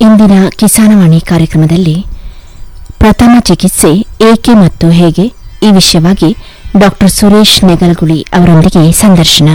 ಇಂದಿನ ಕಿಸಾನವಾಣಿ ಕಾರ್ಯಕ್ರಮದಲ್ಲಿ ಪ್ರಥಮ ಚಿಕಿತ್ಸೆ ಏಕೆ ಮತ್ತು ಹೇಗೆ ಈ ವಿಷಯವಾಗಿ ಡಾಕ್ಟರ್ ಸುರೇಶ್ ನೆಗಲಗುಳಿ ಅವರೊಂದಿಗೆ ಸಂದರ್ಶನ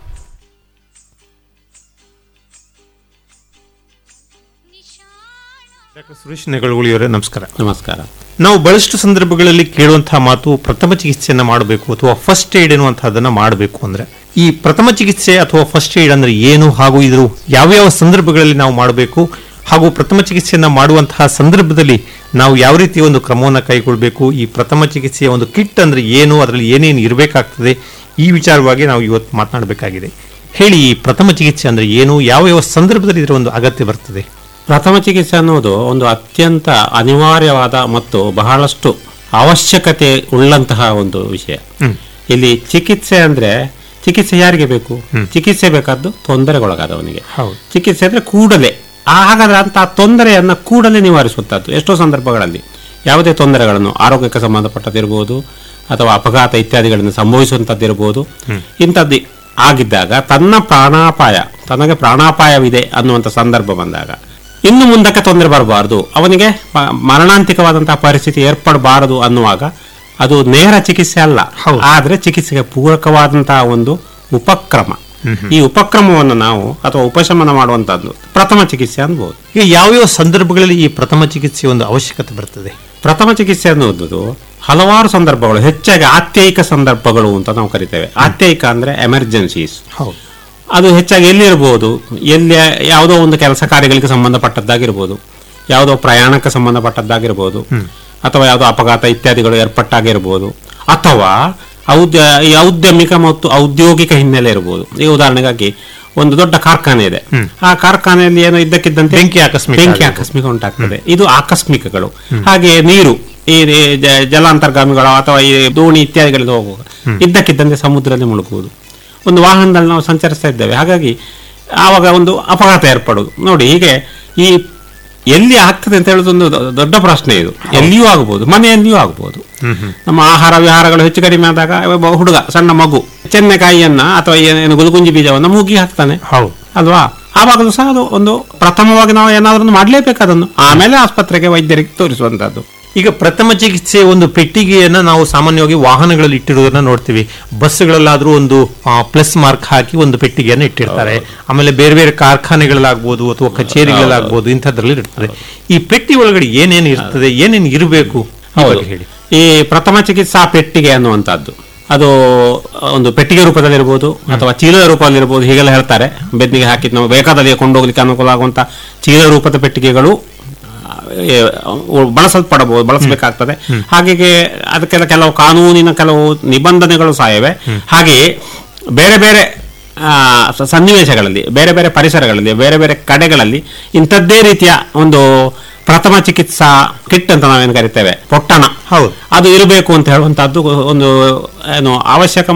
ಡಾಕ್ಟರ್ ಸುರೇಶ್ ನೆಗಳಗುಳಿಯವರೇ ನಮಸ್ಕಾರ ನಮಸ್ಕಾರ ನಾವು ಬಹಳಷ್ಟು ಸಂದರ್ಭಗಳಲ್ಲಿ ಕೇಳುವಂತಹ ಮಾತು ಪ್ರಥಮ ಚಿಕಿತ್ಸೆಯನ್ನ ಮಾಡಬೇಕು ಅಥವಾ ಫಸ್ಟ್ ಏಡ್ ಎನ್ನುವಂತಹದನ್ನ ಮಾಡಬೇಕು ಅಂದ್ರೆ ಈ ಪ್ರಥಮ ಚಿಕಿತ್ಸೆ ಅಥವಾ ಫಸ್ಟ್ ಏಡ್ ಅಂದ್ರೆ ಏನು ಹಾಗೂ ಇದ್ರ ಯಾವ್ಯಾವ ಸಂದರ್ಭಗಳಲ್ಲಿ ನಾವು ಮಾಡಬೇಕು ಹಾಗೂ ಪ್ರಥಮ ಚಿಕಿತ್ಸೆಯನ್ನ ಮಾಡುವಂತಹ ಸಂದರ್ಭದಲ್ಲಿ ನಾವು ಯಾವ ರೀತಿಯ ಒಂದು ಕ್ರಮವನ್ನು ಕೈಗೊಳ್ಳಬೇಕು ಈ ಪ್ರಥಮ ಚಿಕಿತ್ಸೆಯ ಒಂದು ಕಿಟ್ ಅಂದ್ರೆ ಏನು ಅದರಲ್ಲಿ ಏನೇನು ಇರಬೇಕಾಗ್ತದೆ ಈ ವಿಚಾರವಾಗಿ ನಾವು ಇವತ್ತು ಮಾತನಾಡಬೇಕಾಗಿದೆ ಹೇಳಿ ಈ ಪ್ರಥಮ ಚಿಕಿತ್ಸೆ ಅಂದ್ರೆ ಏನು ಯಾವ ಯಾವ ಸಂದರ್ಭದಲ್ಲಿ ಇದರ ಒಂದು ಅಗತ್ಯ ಬರ್ತದೆ ಪ್ರಥಮ ಚಿಕಿತ್ಸೆ ಅನ್ನುವುದು ಒಂದು ಅತ್ಯಂತ ಅನಿವಾರ್ಯವಾದ ಮತ್ತು ಬಹಳಷ್ಟು ಅವಶ್ಯಕತೆ ಉಳ್ಳಂತಹ ಒಂದು ವಿಷಯ ಇಲ್ಲಿ ಚಿಕಿತ್ಸೆ ಅಂದ್ರೆ ಚಿಕಿತ್ಸೆ ಯಾರಿಗೆ ಬೇಕು ಚಿಕಿತ್ಸೆ ಬೇಕಾದ್ದು ತೊಂದರೆಗೊಳಗಾದವನಿಗೆ ಹೌದು. ಚಿಕಿತ್ಸೆ ಅಂದ್ರೆ ಕೂಡಲೇ ಹಾಗಾದ್ರೆ ಅಂತ ತೊಂದರೆಯನ್ನ ಕೂಡಲೇ ನಿವಾರಿಸುವಂತದ್ದು ಎಷ್ಟೋ ಸಂದರ್ಭಗಳಲ್ಲಿ ಯಾವುದೇ ತೊಂದರೆಗಳನ್ನು ಆರೋಗ್ಯಕ್ಕೆ ಸಂಬಂಧಪಟ್ಟದಿರಬಹುದು ಅಥವಾ ಅಪಘಾತ ಇತ್ಯಾದಿಗಳನ್ನು ಸಂಭವಿಸುವಂತದ್ದಿರಬಹುದು ಇಂಥದ್ದು ಆಗಿದ್ದಾಗ ತನ್ನ ಪ್ರಾಣಾಪಾಯ ತನಗೆ ಪ್ರಾಣಾಪಾಯವಿದೆ ಅನ್ನುವಂಥ ಸಂದರ್ಭ ಬಂದಾಗ ಇನ್ನು ಮುಂದಕ್ಕೆ ತೊಂದರೆ ಬರಬಾರದು ಅವನಿಗೆ ಮ- ಮರಣಾಂತಿಕವಾದಂತಹ ಪರಿಸ್ಥಿತಿ ಏರ್ಪಡಬಾರದು ಅನ್ನುವಾಗ ಅದು ನೇರ ಚಿಕಿತ್ಸೆ ಅಲ್ಲ ಹೌದು. ಆದ್ರೆ ಚಿಕಿತ್ಸೆಗೆ ಪೂರಕವಾದಂತಹ ಒಂದು ಉಪಕ್ರಮ ಈ ಉಪಕ್ರಮವನ್ನು ನಾವು ಅಥವಾ ಉಪಶಮನ ಮಾಡುವಂತದ್ದು ಪ್ರಥಮ ಚಿಕಿತ್ಸೆ ಅನ್ಬೋದು ಈಗ ಯಾವ್ಯಾವ ಸಂದರ್ಭಗಳಲ್ಲಿ ಈ ಪ್ರಥಮ ಚಿಕಿತ್ಸೆಯ ಒಂದು ಅವಶ್ಯಕತೆ ಬರ್ತದೆ ಪ್ರಥಮ ಚಿಕಿತ್ಸೆ ಅನ್ನುವುದು ಹಲವಾರು ಸಂದರ್ಭಗಳು ಹೆಚ್ಚಾಗಿ ಆತ್ಯಯಿಕ ಸಂದರ್ಭಗಳು ಅಂತ ನಾವು ಕರಿತೇವೆ ಆತ್ಯಯಿಕ ಅಂದ್ರೆ ಎಮರ್ಜೆನ್ಸೀಸ್ ಹೌದು ಅದು ಹೆಚ್ಚಾಗಿ ಎಲ್ಲಿರ್ಬೋದು ಎಲ್ಲಿ ಯಾವುದೋ ಒಂದು ಕೆಲಸ ಕಾರ್ಯಗಳಿಗೆ ಸಂಬಂಧಪಟ್ಟದ್ದಾಗಿರ್ಬೋದು ಯಾವುದೋ ಪ್ರಯಾಣಕ್ಕೆ ಸಂಬಂಧಪಟ್ಟದ್ದಾಗಿರ್ಬೋದು ಅಥವಾ ಯಾವುದೋ ಅಪಘಾತ ಇತ್ಯಾದಿಗಳು ಏರ್ಪಟ್ಟಾಗಿರ್ಬೋದು ಅಥವಾ ಔದ್ಯ ಈ ಔದ್ಯಮಿಕ ಮತ್ತು ಔದ್ಯೋಗಿಕ ಹಿನ್ನೆಲೆ ಇರ್ಬೋದು ಈ ಉದಾಹರಣೆಗಾಗಿ ಒಂದು ದೊಡ್ಡ ಕಾರ್ಖಾನೆ ಇದೆ ಆ ಕಾರ್ಖಾನೆಯಲ್ಲಿ ಏನೋ ಇದ್ದಕ್ಕಿದ್ದಂತೆ ಬೆಂಕಿ ಆಕಸ್ಮಿಕ ಬೆಂಕಿ ಆಗಿರ್ಬೋದು. ಆಕಸ್ಮಿಕ ಉಂಟಾಗ್ತದೆ ಇದು ಆಕಸ್ಮಿಕಗಳು ಹಾಗೆ ನೀರು ಈ ಈ ಜ- ಜಲಾಂತರ್ಗಾಮಿಗಳು ಅಥವಾ ಈ ದೋಣಿ ಇತ್ಯಾದಿಗಳಲ್ಲಿ ಹೋಗುವಾಗ ಇದ್ದಕ್ಕಿದ್ದಂತೆ ಸಮುದ್ರದಲ್ಲಿ ಮುಳುಗುವುದು ಒಂದು ವಾಹನದಲ್ಲಿ ನಾವು ಸಂಚರಿಸ್ತಾ ಇದ್ದೇವೆ ಹಾಗಾಗಿ ಆವಾಗ ಒಂದು ಅಪಘಾತ ಏರ್ಪಡುವುದು ನೋಡಿ ಹೀಗೆ ಈ ಎಲ್ಲಿ ಆಗ್ತದೆ ಅಂತ ಹೇಳೋದು ಒಂದು ದೊ- ದೊಡ್ಡ ಪ್ರಶ್ನೆ ಇದು ಎಲ್ಲಿಯೂ ಆಗ್ಬೋದು ಮನೆಯಲ್ಲಿಯೂ ಆಗ್ಬೋದು ನಮ್ಮ ಆಹಾರ ವಿಹಾರಗಳು ಹೆಚ್ಚು ಕಡಿಮೆ ಆದಾಗ ಒಬ್ಬ ಹುಡುಗ ಸಣ್ಣ ಮಗು ಚೆನ್ನೆಕಾಯಿಯನ್ನ ಅಥವಾ ಏನು ಗುಲ್ಗುಂಜಿ ಬೀಜವನ್ನ ಮೂಗಿ ಹಾಕ್ತಾನೆ ಹೌದು ಅಲ್ವಾ ಆವಾಗಲೂ ಸಹ ಅದು ಒಂದು ಪ್ರಥಮವಾಗಿ ನಾವು ಏನಾದ್ರೂ ಒಂದು ಮಾಡ್ಲೇಬೇಕು ಅದನ್ನು ಆಮೇಲೆ ಆಸ್ಪತ್ರೆಗೆ ವೈದ್ಯರಿಗೆ ತೋರಿಸುವಂತದ್ದು ಈಗ ಪ್ರಥಮ ಚಿಕಿತ್ಸೆ ಒಂದು ಪೆಟ್ಟಿಗೆಯನ್ನ ನಾವು ಸಾಮಾನ್ಯವಾಗಿ ವಾಹನಗಳಲ್ಲಿ ಇಟ್ಟಿರುವುದನ್ನ ನೋಡ್ತೀವಿ ಬಸ್ಗಳಲ್ಲಾದ್ರೂ ಒಂದು ಪ್ಲಸ್ ಮಾರ್ಕ್ ಹಾಕಿ ಒಂದು ಪೆಟ್ಟಿಗೆಯನ್ನು ಇಟ್ಟಿರ್ತಾರೆ ಆಮೇಲೆ ಬೇರೆ ಬೇರೆ ಕಾರ್ಖಾನೆಗಳಲ್ಲಾಗ್ಬೋದು ಅಥವಾ ಕಚೇರಿಗಳಲ್ಲಾಗ್ಬೋದು ಇಂಥದ್ರಲ್ಲಿ ಇರ್ತದೆ ಈ ಪೆಟ್ಟಿ ಒಳಗಡೆ ಏನೇನು ಇರ್ತದೆ ಏನೇನು ಇರಬೇಕು ಹೌದು ಹೇಳಿ ಈ ಪ್ರಥಮ ಚಿಕಿತ್ಸಾ ಪೆಟ್ಟಿಗೆ ಅನ್ನುವಂಥದ್ದು ಅದು ಒಂದು ಪೆಟ್ಟಿಗೆ ರೂಪದಲ್ಲಿರ್ಬೋದು ಅಥವಾ ಚೀಲದ ರೂಪದಲ್ಲಿರ್ಬೋದು ಹೀಗೆಲ್ಲ ಹೇಳ್ತಾರೆ ಬೆನ್ನಿಗೆ ಹಾಕಿ ನಾವು ಬೇಕಾದಲ್ಲಿ ಕೊಂಡೋಗ್ಲಿಕ್ಕೆ ಅನುಕೂಲ ಆಗುವಂತ ಚೀಲ ರೂಪದ ಪೆಟ್ಟಿಗೆಗಳು ಆ, ಏ, ಬಳಸಲ್ಪಡಬಹುದು ಬಳಸಬೇಕಾಗ್ತದೆ ಹಾಗೆ ಅದಕ್ಕೆಲ್ಲ ಕೆಲವು ಕಾನೂನಿನ ಕೆಲವು ನಿಬಂಧನೆಗಳು ಸಹ ಇವೆ ಹಾಗೆಯೇ ಬೇರೆ ಬೇರೆ ಆ, ಸ- ಸನ್ನಿವೇಶಗಳಲ್ಲಿ ಬೇರೆ ಬೇರೆ ಪರಿಸರಗಳಲ್ಲಿ ಬೇರೆ ಬೇರೆ ಕಡೆಗಳಲ್ಲಿ ಇಂಥದ್ದೇ ರೀತಿಯ ಒಂದು ಪ್ರಥಮ ಚಿಕಿತ್ಸಾ ಕಿಟ್ ಅಂತ ನಾವೇನು ಕರಿತೇವೆ ಪೊಟ್ಟಣ ಹೌದು ಅದು ಇರಬೇಕು ಅಂತ ಹೇಳುವಂತಹದ್ದು ಒಂದು ಏನು ಅವಶ್ಯಕ